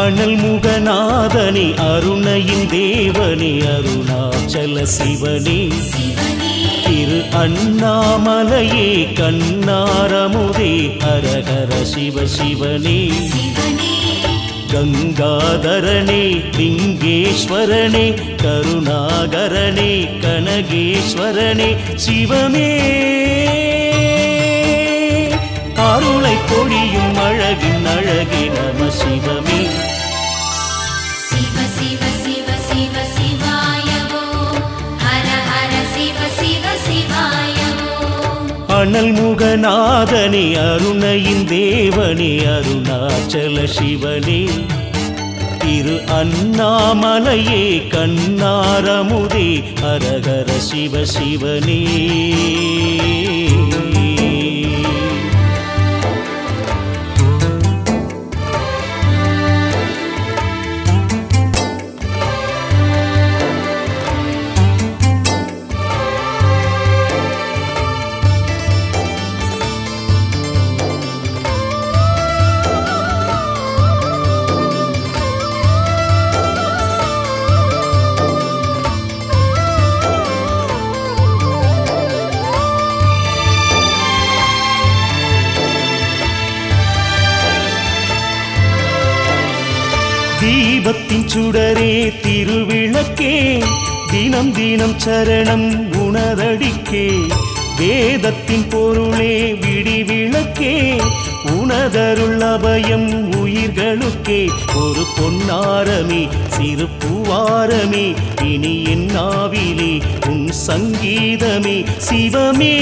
அனல் முகநாதனே அருணையின் தேவனே அருணாச்சல சிவனே சிவனே திரு அண்ணாமலையே கண்ணாரமுதே ஹரஹர சிவ சிவனே சிவனே கங்காதரனே லிங்கேஸ்வரனே கருணாகரனே கனகேஸ்வரனே சிவமே அருளை பொழியும் அழகின் அழகே நம சிவமே சிவ சிவ சிவ சிவ சிவாயவோ ஹர ஹர சிவ சிவ சிவாயவோ அனல் முகநாதனே அருணையின் தேவனே அருணாச்சல சிவனே திரு அண்ணாமலையே கண்ணாரமுதே ஹரஹர சிவ சிவனே தீபத்தின் சுடரே திருவிளக்கே தினம் தினம் சரணம் உணரடிக்கே வேதத்தின் பொருளே விடிவிளக்கே உணதருள் அபயம் உயிர்களுக்கே ஒரு பொன்னாரமே சிறு பூவாரமே இனி என் நாவிலே உன் சங்கீதமே சிவமே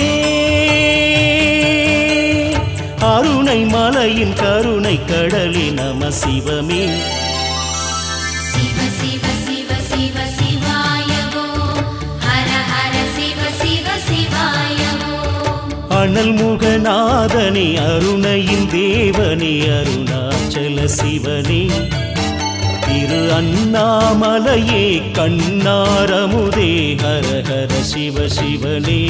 அருணை மலையின் கருணை கடலே நம சிவமே சிவ சிவ சிவ சிவ சிவாயவோ ஹர ஹர சிவ சிவ சிவாயவோ அனல் முகநாதனே அருணையின் தேவனே அருணாச்சல சிவனே திரு அண்ணாமலையே கண்ணாரமுதே ஹர ஹர சிவ சிவனே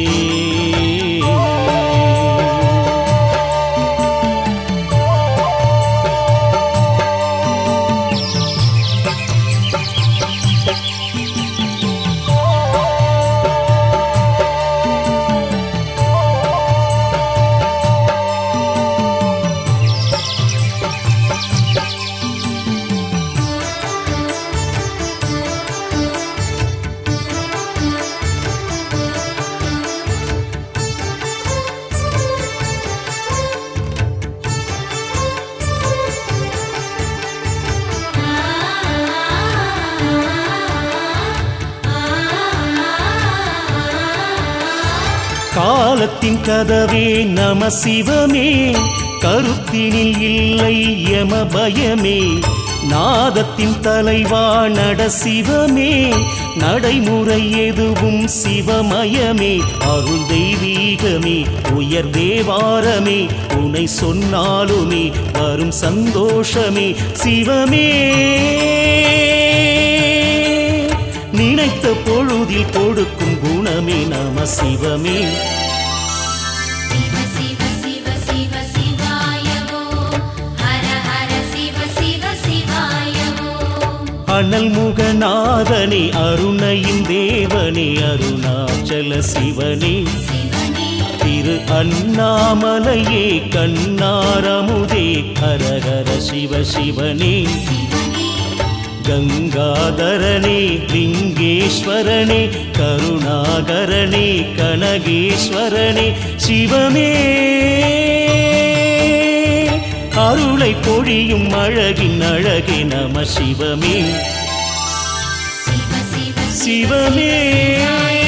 காலத்தின் கதவே நம சிவமே கருத்தினில் இல்லை யம பயமே நாதத்தின் தலைவா நட சிவமே நடைமுறை எதுவும் சிவமயமே அருள் தெய்வீகமே உயர் தேவாரமே உனை சொன்னாலுமே வரும் சந்தோஷமே சிவமே நினைத்த பொழுதில் கொடுக்கும் குணமே நம சிவமே சிவ சிவ சிவ சிவ சிவாயவோ ஹர ஹர சிவ சிவ சிவாயவோ அனல் முகநாதனே அருணையின் தேவனே அருணாச்சல சிவனே சிவனே திரு அண்ணாமலையே கண்ணாரமுதே ஹரஹர சிவ சிவனே சிவனே கங்காதரனே லிங்கேஸ்வரனே கருணாகரனே கனகேஸ்வரனே சிவமே அருளை பொழியும் அழகின் அழகே நம சிவமே சிவ சிவ சிவமே